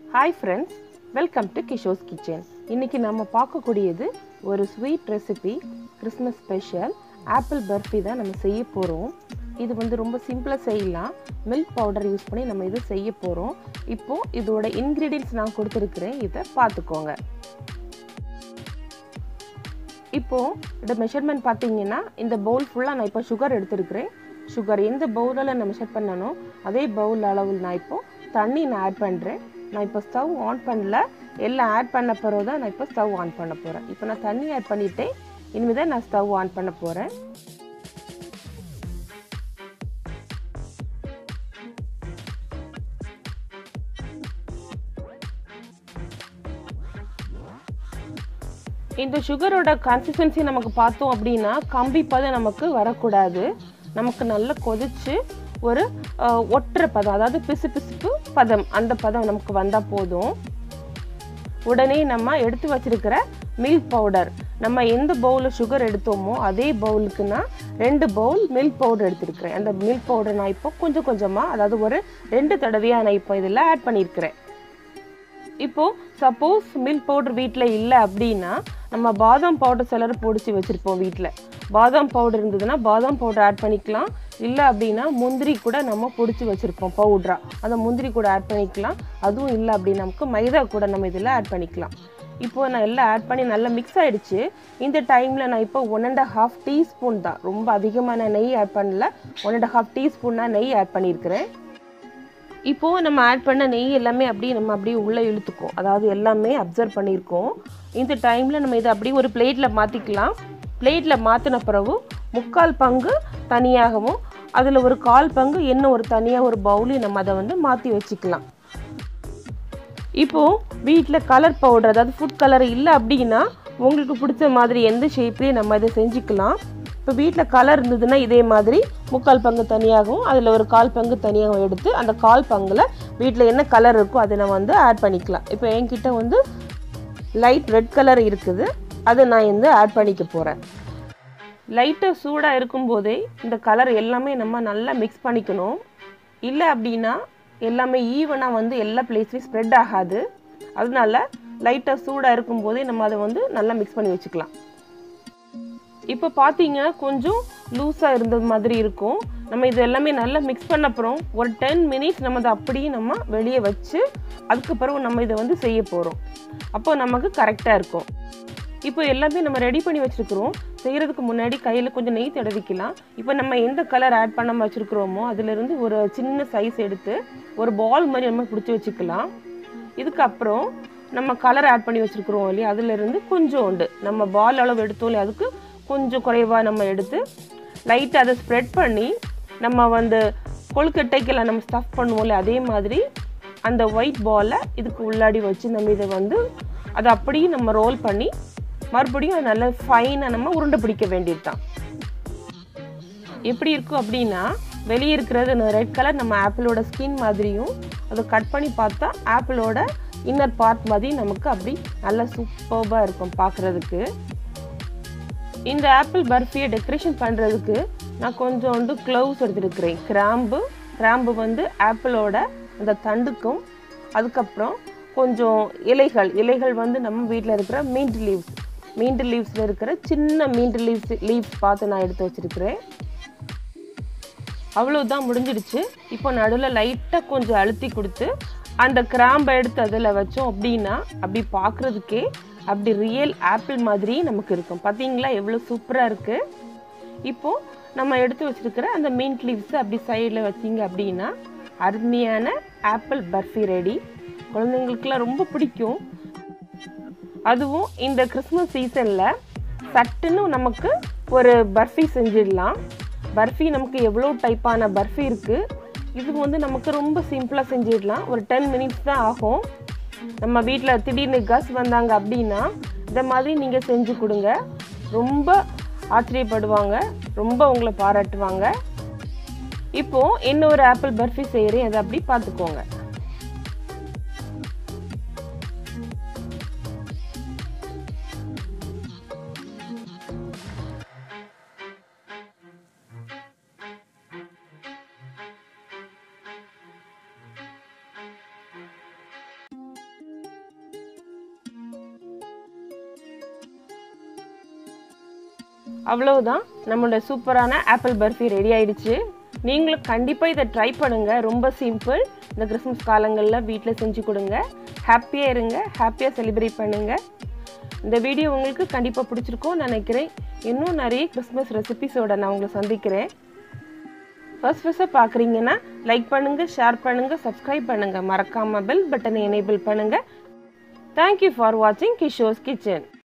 hi friends welcome to Kisho's kitchen இன்னைக்கு நம்ம பார்க்கக்கூடியது ஒரு sweet recipe Christmas special apple barfi தான் நம்ம செய்ய போகிறோம் இது வந்து ரொம்ப சிம்பிளாக செய்யலாம் மில்க் பவுடர் யூஸ் பண்ணி நம்ம இது செய்ய போகிறோம் இப்போது இதோட இன்க்ரீடியன்ட்ஸ் நான் கொடுத்துருக்குறேன் இதை பார்த்துக்கோங்க இப்போது இந்த மெஷர்மெண்ட் பார்த்தீங்கன்னா இந்த பவுல் ஃபுல்லாக நான் இப்போ சுகர் எடுத்துருக்கிறேன் சுகர் எந்த பவுலில் நான் மெஷர் பண்ணனோ அதே பவுல் அளவில் நான் இப்போது தண்ணி நான் ஆட் பண்ணுறேன் நான் இப்போ ஸ்டவ் ஆன் பண்ணல எல்லாம் ஆட் பண்ண பிறகு தான் நான் இப்போ ஸ்டவ் ஆன் பண்ண போகிறேன் இப்போ நான் தண்ணி ஆட் பண்ணிட்டேன் இனிமேல் தான் நான் ஸ்டவ் ஆன் பண்ண போகிறேன் இந்த சுகரோட கன்சிஸ்டன்சி நமக்கு பார்த்தோம் அப்படின்னா கம்பி பதம் நமக்கு வரக்கூடாது நமக்கு நல்லா கொதிச்சு ஒரு ஒற்றை பதம் அதாவது பிசு பிசுப்பு பதம் அந்த பதம் நமக்கு வந்தால் போதும் உடனே நம்ம எடுத்து வச்சிருக்கிற மில்க் பவுடர் நம்ம எந்த பவுலில் சுகர் எடுத்தோமோ அதே பவுலுக்கு நான் ரெண்டு பவுல் மில்க் பவுடர் எடுத்துருக்கிறேன் அந்த மில்க் பவுடர் நான் இப்போ கொஞ்சம் கொஞ்சமாக அதாவது ஒரு ரெண்டு தடவையாக நான் இப்போ இதில் ஆட் பண்ணியிருக்கிறேன் இப்போது சப்போஸ் மில்க் பவுடர் வீட்டில் இல்லை அப்படின்னா நம்ம பாதாம் பவுடர் சிலர் பொடிச்சு வச்சுருப்போம் வீட்டில் பாதாம் பவுடர் இருந்ததுன்னா பாதாம் பவுடர் ஆட் பண்ணிக்கலாம் இல்லை அப்படின்னா முந்திரி கூட நம்ம பொடிச்சு வச்சுருப்போம் பவுட்ராக அந்த முந்திரி கூட ஆட் பண்ணிக்கலாம் அதுவும் இல்லை அப்படின்னா நமக்கு மைதா கூட நம்ம இதில் ஆட் பண்ணிக்கலாம் இப்போ நான் எல்லாம் ஆட் பண்ணி நல்லா மிக்ஸ் ஆகிடுச்சு இந்த டைமில் நான் இப்போ ஒன் அண்ட் ஹாஃப் டீஸ்பூன் தான் ரொம்ப அதிகமான நெய் ஆட் பண்ணல ஒன் அண்ட் ஹாஃப் டீஸ்பூன் தான் நெய் ஆட் பண்ணியிருக்கிறேன் இப்போது நம்ம ஆட் பண்ண நெய் எல்லாமே அப்படியே நம்ம அப்படியே உள்ளே இழுத்துக்கும் அதாவது எல்லாமே அப்சர்வ் பண்ணியிருக்கோம் இந்த டைமில் நம்ம இதை அப்படியே ஒரு பிளேட்டில் மாற்றிக்கலாம் பிளேட்டில் மாற்றின பிறகு முக்கால் பங்கு தனியாகவும் அதில் ஒரு கால் பங்கு என்ன ஒரு தனியாக ஒரு பவுலையும் நம்ம அதை வந்து மாற்றி வச்சுக்கலாம் இப்போது வீட்டில் கலர் பவுடர் அதாவது ஃபுட் கலர் இல்லை அப்படின்னா உங்களுக்கு பிடிச்ச மாதிரி எந்த ஷேப்லேயும் நம்ம இதை செஞ்சுக்கலாம் இப்போ வீட்டில் கலர் இருந்ததுன்னா இதே மாதிரி முக்கால் பங்கு தனியாகவும் அதில் ஒரு கால் பங்கு தனியாகவும் எடுத்து அந்த கால் பங்கில் வீட்டில் என்ன கலர் இருக்கோ அதை நம்ம வந்து ஆட் பண்ணிக்கலாம் இப்போ என்கிட்ட வந்து லைட் ரெட் கலர் இருக்குது அதை நான் வந்து ஆட் பண்ணிக்க போகிறேன் லைட்டாக சூடாக இருக்கும்போதே இந்த கலர் எல்லாமே நம்ம நல்லா மிக்ஸ் பண்ணிக்கணும் இல்லை அப்படின்னா எல்லாமே ஈவனாக வந்து எல்லா பிளேஸ்லையும் ஸ்ப்ரெட் ஆகாது அதனால லைட்டாக சூடாக இருக்கும்போதே நம்ம அதை வந்து நல்லா மிக்ஸ் பண்ணி வச்சுக்கலாம் இப்போ பார்த்தீங்கன்னா கொஞ்சம் லூஸாக இருந்த மாதிரி இருக்கும் நம்ம இது எல்லாமே நல்லா மிக்ஸ் பண்ண அப்புறம் ஒரு டென் மினிட்ஸ் நம்ம அதை அப்படியே நம்ம வெளியே வச்சு அதுக்கு பிறகு நம்ம இதை வந்து செய்ய போகிறோம் அப்போ நமக்கு கரெக்டாக இருக்கும் இப்போ எல்லாமே நம்ம ரெடி பண்ணி வச்சுருக்குறோம் செய்கிறதுக்கு முன்னாடி கையில் கொஞ்சம் நெய் தடவிக்கலாம் இப்போ நம்ம எந்த கலர் ஆட் பண்ணாமல் வச்சுருக்குறோமோ அதிலிருந்து ஒரு சின்ன சைஸ் எடுத்து ஒரு பால் மாதிரி நம்ம பிடிச்சி வச்சுக்கலாம் இதுக்கப்புறம் நம்ம கலர் ஆட் பண்ணி வச்சுருக்குறோம் இல்லையா அதிலிருந்து கொஞ்சோண்டு நம்ம பால் அளவு எடுத்தோம் இல்லையா அதுக்கு கொஞ்சம் குறைவாக நம்ம எடுத்து லைட்டாக அதை ஸ்ப்ரெட் பண்ணி நம்ம வந்து கொழுக்கட்டைக்கெல்லாம் நம்ம ஸ்டஃப் பண்ணுவோம்ல அதே மாதிரி அந்த ஒயிட் பாலை இதுக்கு உள்ளாடி வச்சு நம்ம இதை வந்து அதை அப்படியே நம்ம ரோல் பண்ணி மறுபடியும் அது நல்லா ஃபைனாக நம்ம உருண்டை பிடிக்க வேண்டியது தான் எப்படி இருக்கும் அப்படின்னா வெளியே இருக்கிறது ரெட் கலர் நம்ம ஆப்பிளோட ஸ்கின் மாதிரியும் அதை கட் பண்ணி பார்த்தா ஆப்பிளோட இன்னர் பார்ட் மாதிரி நமக்கு அப்படி நல்லா சூப்பர்பாக இருக்கும் பார்க்குறதுக்கு இந்த ஆப்பிள் பர்ஃபியை டெக்கரேஷன் பண்ணுறதுக்கு நான் கொஞ்சோண்டு க்ளவுஸ் எடுத்துருக்கிறேன் கிராம்பு கிராம்பு வந்து ஆப்பிளோட அந்த தண்டுக்கும் அதுக்கப்புறம் கொஞ்சம் இலைகள் இலைகள் வந்து நம்ம வீட்டில் இருக்கிற மீண்ட் லீவ்ஸ் மீண்ட் லீவ்ஸில் இருக்கிற சின்ன மீண்ட் லீவ்ஸ் லீவ்ஸ் பார்த்து நான் எடுத்து வச்சுருக்கிறேன் அவ்வளோதான் முடிஞ்சிடுச்சு இப்போ நடுவில் லைட்டாக கொஞ்சம் அழுத்தி கொடுத்து அந்த கிராம்பை எடுத்து அதில் வச்சோம் அப்படின்னா அப்படி பார்க்குறதுக்கே அப்படி ரியல் ஆப்பிள் மாதிரி நமக்கு இருக்கும் பார்த்தீங்களா எவ்வளோ சூப்பராக இருக்குது இப்போது நம்ம எடுத்து வச்சுருக்கிற அந்த மீன்ட் லீவ்ஸ் அப்படி சைடில் வச்சிங்க அப்படின்னா அருமையான ஆப்பிள் பர்ஃபி ரெடி குழந்தைங்களுக்குலாம் ரொம்ப பிடிக்கும் அதுவும் இந்த கிறிஸ்மஸ் சீசனில் சட்டுன்னு நமக்கு ஒரு பர்ஃபி செஞ்சிடலாம் பர்ஃபி நமக்கு எவ்வளோ டைப்பான பர்ஃபி இருக்குது இது வந்து நமக்கு ரொம்ப சிம்பிளாக செஞ்சிடலாம் ஒரு டென் மினிட்ஸ் தான் ஆகும் நம்ம வீட்டில் திடீர்னு கஸ் வந்தாங்க அப்படின்னா இந்த மாதிரி நீங்கள் செஞ்சு கொடுங்க ரொம்ப ஆச்சரியப்படுவாங்க ரொம்ப உங்களை பாராட்டுவாங்க இப்போது இன்னொரு ஆப்பிள் பர்ஃபி செய்கிறேன் அதை அப்படி பார்த்துக்கோங்க அவ்வளவுதான் நம்மளோட சூப்பரான ஆப்பிள் பர்ஃபி ரெடி ஆயிடுச்சு நீங்களும் கண்டிப்பாக இதை ட்ரை பண்ணுங்கள் ரொம்ப சிம்பிள் இந்த கிறிஸ்மஸ் காலங்களில் வீட்டில் செஞ்சு கொடுங்க ஹாப்பியாக இருங்க ஹாப்பியாக செலிப்ரேட் பண்ணுங்கள் இந்த வீடியோ உங்களுக்கு கண்டிப்பாக பிடிச்சிருக்கும் நினைக்கிறேன் இன்னும் நிறைய கிறிஸ்மஸ் ரெசிபிஸோட நான் உங்களை சந்திக்கிறேன் ஃபர்ஸ்ட் ஃபர்ஸ்ட்டாக பார்க்குறீங்கன்னா லைக் பண்ணுங்கள் ஷேர் பண்ணுங்கள் சப்ஸ்கிரைப் பண்ணுங்கள் மறக்காமல் பெல் பட்டனை எனேபிள் பண்ணுங்கள் தேங்க்யூ ஃபார் வாட்சிங் கிஷோஸ் கிச்சன்